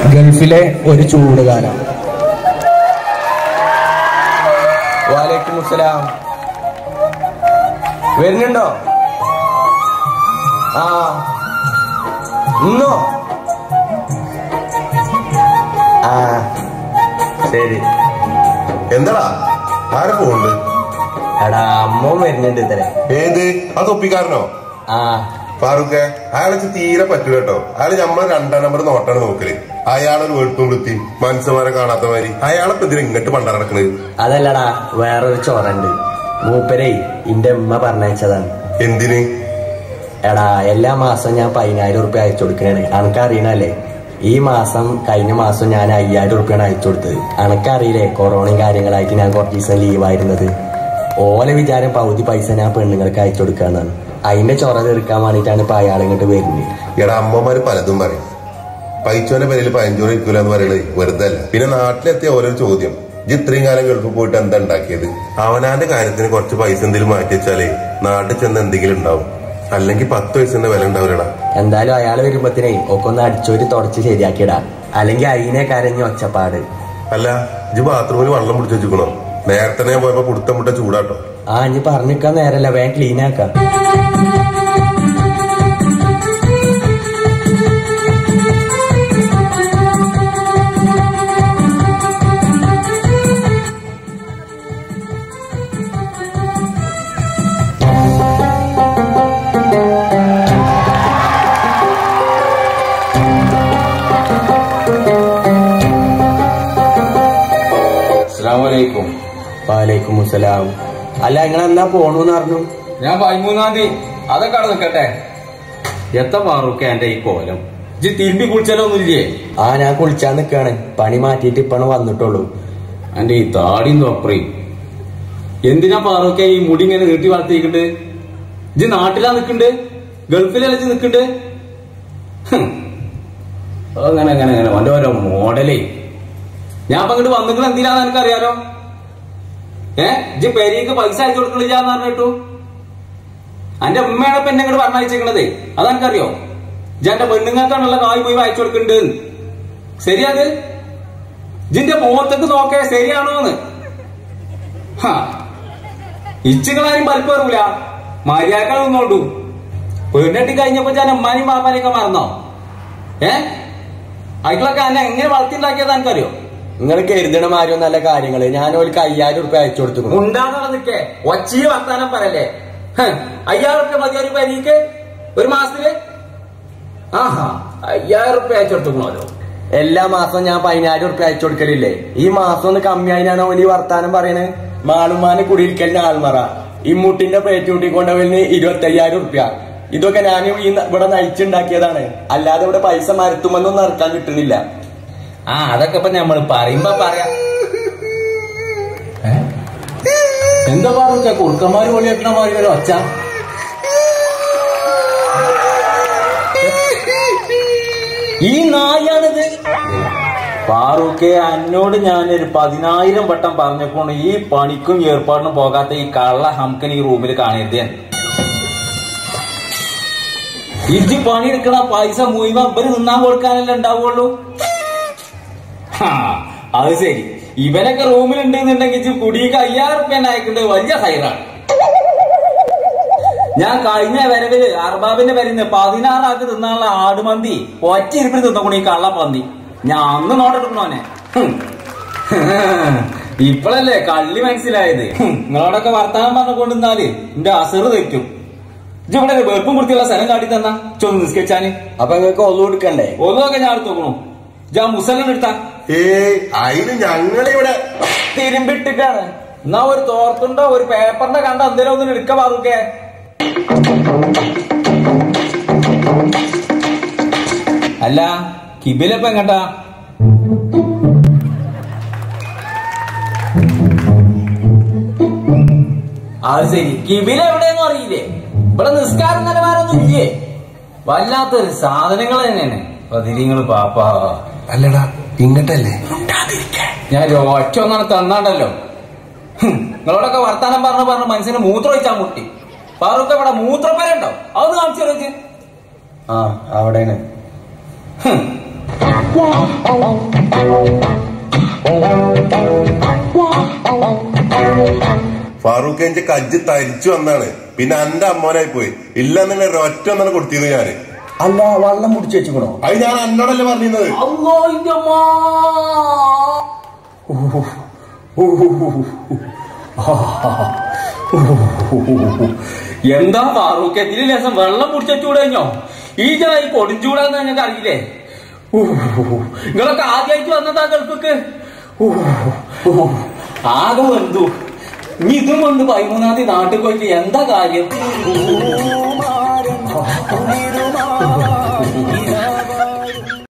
ഗൾഫിലെ ഒരു ചൂടുകാലം വാലേക്കും അസ്സലാം വരുന്നുണ്ടോ ആ ഇന്നോ ആ ശരി എന്താടാ ആരെ പോണ്ട് എടാ അമ്മ വരുന്നുണ്ട് ഇത്തരെ ഏത് ആ തൊപ്പിക്കാരനോ ആ ഫാറൂഖെ അയാളെ ഇച്ച് തീരെ പറ്റൂല കേട്ടോ അയാള് നമ്മളെ രണ്ടാം നമ്പർ നോട്ടാണ് നോക്കല് അയാളൊരു വെളുപ്പും വൃത്തി മനുഷ്യന്മാരെ കാണാത്ത മാതിരി അയാളെ ഇപ്പൊ ഇതിന് ഇങ്ങോട്ട് പണ്ടാ നടക്കണത് അതല്ലടാ വേറൊരു ചോറുണ്ട് മൂപ്പരേ ഇന്റെ ഉമ്മ പറഞ്ഞയച്ചതാണ് എന്തിന് എടാ എല്ലാ മാസം ഞാൻ പതിനായിരം ഉറുപ്പ്യ അയച്ചു കൊടുക്കണേ അനക്കറിയണല്ലേ ഈ മാസം കഴിഞ്ഞ മാസം ഞാൻ അയ്യായിരം ഉറുപ്പ്യാണ് അയച്ചു കൊടുത്തത് അനക്കറിയില്ലേ കൊറോണയും കാര്യങ്ങളായിട്ട് ഞാൻ കുറച്ച് ദിവസം ലീവായിരുന്നത് ഓലെ വിചാരം പകുതി പൈസ ഞാൻ പെണ്ണുങ്ങൾക്ക് അയച്ചു കൊടുക്കാന്നാണ് അതിന്റെ ചൊറ തീർക്കാൻ വേണ്ടിയിട്ടാണ് ഇപ്പൊ അയാൾ ഇങ്ങോട്ട് വരുന്നത് എടാ അമ്മമാര് പലതും പറയും പൈച്ചോന്റെ പേരിൽ പതിനഞ്ചോറ് ഇരിക്കൂല എന്ന് പറയുന്നത് വെറുതെ അല്ല പിന്നെ നാട്ടിലെത്തിയ ഓരോ ചോദ്യം ഇജ്ജ് ഇത്രയും കാലം ഗൾഫിൽ പോയിട്ട് എന്താ ഉണ്ടാക്കിയത് അവനാന്റെ കാര്യത്തിന് കുറച്ച് പൈസ എന്തെങ്കിലും മാറ്റി വെച്ചാലേ നാട്ടിൽ ചെന്ന് എന്തെങ്കിലും ഉണ്ടാവും അല്ലെങ്കിൽ പത്ത് പൈസന്റെ വില ഉണ്ടാവില്ലടാ എന്തായാലും അയാൾ വരുമ്പത്തിനേ ഒക്കെ ഒന്ന് അടിച്ചോരി തുടച്ച് ശരിയാക്കിയിടാ അല്ലെങ്കിൽ അതിനെ കരഞ്ഞ് ഒച്ചപ്പാട് അല്ല ഇജ്ജ് ബാത്റൂമിൽ വെള്ളം പിടിച്ച് വെച്ചിക്കണോ നേരത്തെ ഞാൻ പോയപ്പോ കുടുത്തം മുട്ട ചൂടാട്ടോ ആ ഇനി പറഞ്ഞിക്കാൻ നേരല്ല വേഗം ക്ലീൻ ആക്കാം അസ്സലാമലൈക്കും വാലേക്കും മുസലാം അല്ല നിങ്ങൾ എന്നാ പോണൂന്ന് പറഞ്ഞു ഞാൻ പതിമൂന്നാം തീയതി അതൊക്കെ അവിടെ നിൽക്കട്ടെ എത്ര പാറൂക്ക എന്റെ ഈ കോലം ഇജ്ജ് തിരുമ്പി കുളിച്ചാലൊന്നുമില്ലേ ആ ഞാൻ കുളിച്ചാൻ നിക്കാണ് പണി മാറ്റിയിട്ട് ഇപ്പാണ് വന്നിട്ടുള്ളൂ എന്റെ ഈ താടിയും തൊപ്പറി എന്തിനാ പാറൂക്ക ഈ മുടി ഇങ്ങനെ നീട്ടി വളർത്തിയിട്ടുണ്ട് ഇജ്ജ് നാട്ടിലാ നിക്കണ്ട് ഗൾഫിലല്ല ഇജ്ജ് നിക്കണ്ട് ഹും. അങ്ങനെ അങ്ങനെ അങ്ങനെ ഓന്റെ ഓരോ മോഡലേ ഞാൻ ഇപ്പൊ അങ്ങോട്ട് വന്നിട്ട് എന്തിനാന്ന് എനിക്കറിയാലോ ഏ ഇജ്ജ് പെരീക്ക് പൈസ അയച്ചു കൊടുക്കണില്ലാന്ന് പറഞ്ഞിട്ടു അന്റെ ഉമ്മയാണ് ഇപ്പൊ എന്നെ ഇങ്ങോട്ട് പറഞ്ഞയച്ചേക്കണതേ അതെനിക്കറിയോ ഇജ്ജ് എന്റെ പെണ്ണുങ്ങൾക്കാണുള്ള കായ് പോയി അയച്ചു കൊടുക്കുന്നുണ്ട് ശരിയത് ഇജിന്റെ മുഖത്തേക്ക് നോക്കേ ശരിയാണോന്ന് ഹാ ഇച്ചുകളാരും പൽപ്പേറൂല മര്യാദകൾ നിന്നോണ്ടു പെണ്ണെട്ടി കഴിഞ്ഞപ്പോ ഞാൻ ഉമ്മാനെയും പാപ്പാനെയൊക്കെ മറന്നോ ഏ അയക്കളൊക്കെ എന്നെ എങ്ങനെ വളർത്തിണ്ടാക്കിയത് എനിക്കറിയോ നിങ്ങൾ കരുതണ മാതിരി നല്ല കാര്യങ്ങള് ഞാൻ ഓൾക്ക് അയ്യായിരം ഉറുപ്പ്യ അയച്ചു കൊടുത്തു ഉണ്ടാകുന്ന നിക്കേ ഒച്ചി വർത്താനം പറയല്ലേ ഹ്, അയ്യായിരം റുപ്യ മതി ഒരു പരീക്ക് ഒരു മാസത്തില് ആഹാ അയ്യായിരം റുപ്യ അയച്ചെടുത്തുക്കണോ എല്ലാ മാസവും ഞാൻ പതിനായിരം ഉറുപ്പ്യ അയച്ചു കൊടുക്കലില്ലേ ഈ മാസം ഒന്ന് കമ്മിയായിനാണ് ഓലി വർത്താനം പറയണത് മാളുമാന് കുടിയിരിക്കലിന് ആൾമറ ഇമ്മൂട്ടിന്റെ പ്ലേറ്റ് കൂട്ടിക്കൊണ്ടവലിന് ഇരുപത്തി അയ്യായിരം ഉറുപ്പ്യ ഇതൊക്കെ ഞാൻ ഈ ന- ഇവിടെ നയിച്ചുണ്ടാക്കിയതാണ് അല്ലാതെ ഇവിടെ പൈസ മരത്തുമെന്നൊന്നും ഇറക്കാൻ കിട്ടുന്നില്ല ആ അതൊക്കെ ഇപ്പൊ നമ്മൾ പറയുമ്പോ പറയാം എന്താ പറഞ്ഞു കുറുക്കന്മാര് പൊളി വെക്കണ മാതിരി ഒരു ഒച്ച ഈ നായാണിത് ഫാറൂഖെ എന്നോട് ഞാനൊരു പതിനായിരം വട്ടം പറഞ്ഞപ്പോൾ ഈ പണിക്കും ഏർപ്പാടിനും പോകാത്ത ഈ കള്ള ഹംകൻ ഈ റൂമിൽ കാണരുത് ഞാൻ. ഇജ്ജ് പണിയെടുക്കണ പൈസ മുഴുവൻ ഇവര് നിന്നാൻ കൊടുക്കാനല്ലേ ഉണ്ടാവുള്ളൂ ഹാ, അത് ശരി ഇവനൊക്കെ റൂമിലുണ്ടെന്നുണ്ടെങ്കിൽ ഇജ്ജ് കുടിക്ക് അയ്യായിരം റുപ്യ അയക്കേണ്ടത് വലിയ ഹൈറാണ് ഞാൻ കഴിഞ്ഞ വരവില് അർബാബിന്റെ വരന്ന് പതിനാറാക്ക് തിന്നാനുള്ള ആടുമന്തി ഒറ്റ ഇരിപ്പിൽ തിന്നോണു ഈ കള്ളപ്പന്തി ഞാൻ അന്ന് നോട്ടെടുക്കണോനെ ഹും. ഇപ്പോഴല്ലേ കള്ളി മനസ്സിലായത് ഹും. നിങ്ങളോടൊക്കെ വർത്താനം പറഞ്ഞുകൊണ്ടിരുന്നാല് എന്റെ അസറ് തെറ്റും ഇജ്ജ് ഇവിടെ വെറുപ്പും വൃത്തിയുള്ള സ്ഥലം കാട്ടി തന്നാ ചൊന്ന് നിസ്കരിച്ചാന് അപ്പൊ നിങ്ങൾക്ക് ഒന്നു കൊടുക്കണ്ടേ ഒന്നുമൊക്കെ ഞാൻ എടുത്ത് നോക്കണു ജാ മുസല്ലം എടുത്താ ഏയ് അതിന് ഞങ്ങളിവിടെ തിരുമ്പിട്ടിട്ടാണ് എന്നാ ഒരു തോർത്തുണ്ടോ ഒരു പേപ്പറിന്റെ കണ്ട എന്തേലും ഒന്നും എടുക്ക പാറുക്കേ അല്ല കിബിലപ്പ എങ്ങട്ടാ അത് ശരി കിബില എവിടെയെന്നും അറിയില്ലേ ഇവിടെ നിസ്കാരം നിലവാരമൊന്നും ഇല്ലേ വല്ലാത്തൊരു സാധനങ്ങൾ തന്നെയാണ് പതിരിങ്ങള് പാപ്പാ അല്ലടാ ഇങ്ങട്ടല്ലേ ഞാൻ ഒറ്റ ഒന്നാണ് തന്നാണ്ടല്ലോ ഹും, നിങ്ങളോടൊക്കെ വർത്താനം പറഞ്ഞു പറഞ്ഞ് മനുഷ്യന് മൂത്രം ഒഴിച്ചാ മുട്ടി പാറൊക്കെ ഇവിടെ മൂത്രപ്പര ഉണ്ടോ അതൊന്ന് കാണിച്ചു തരച്ച് ആ അവിടെയാണ് ഫാറൂഖ് എന്റെ കജ്ജ് തരിച്ചു വന്നാണ് പിന്നെ എന്റെ അമ്മോനായി പോയി ഇല്ലെന്നുണ്ടെങ്കിൽ ഒറ്റ ഒന്നാണ് കൊടുത്തിരുന്നു ഞാന് അല്ല വള്ളം മുടിച്ചു വെച്ചിക്കണോ അത് ഞാൻ എന്നോടല്ലേ പറഞ്ഞിരുന്നത് അല്ലോ ഇന്റെ അമ്മാ. എന്താ ഫാറൂഖ് ഇതിന് ലേശം വെള്ളം കുടിച്ചൂടെ കഴിഞ്ഞോ ഈ ജായി പൊടിച്ചൂടാന്ന് ഞങ്ങൾക്ക് അറിയില്ലേ നിങ്ങളൊക്കെ ആദ്യമായിട്ട് വന്നതാ ഗൾഫിക്ക് ആകെ വെന്തു ഇനി ഇതും കൊണ്ട് പതിമൂന്നാം തീയതി നാട്ടിൽ പോയിട്ട് എന്താ കാര്യം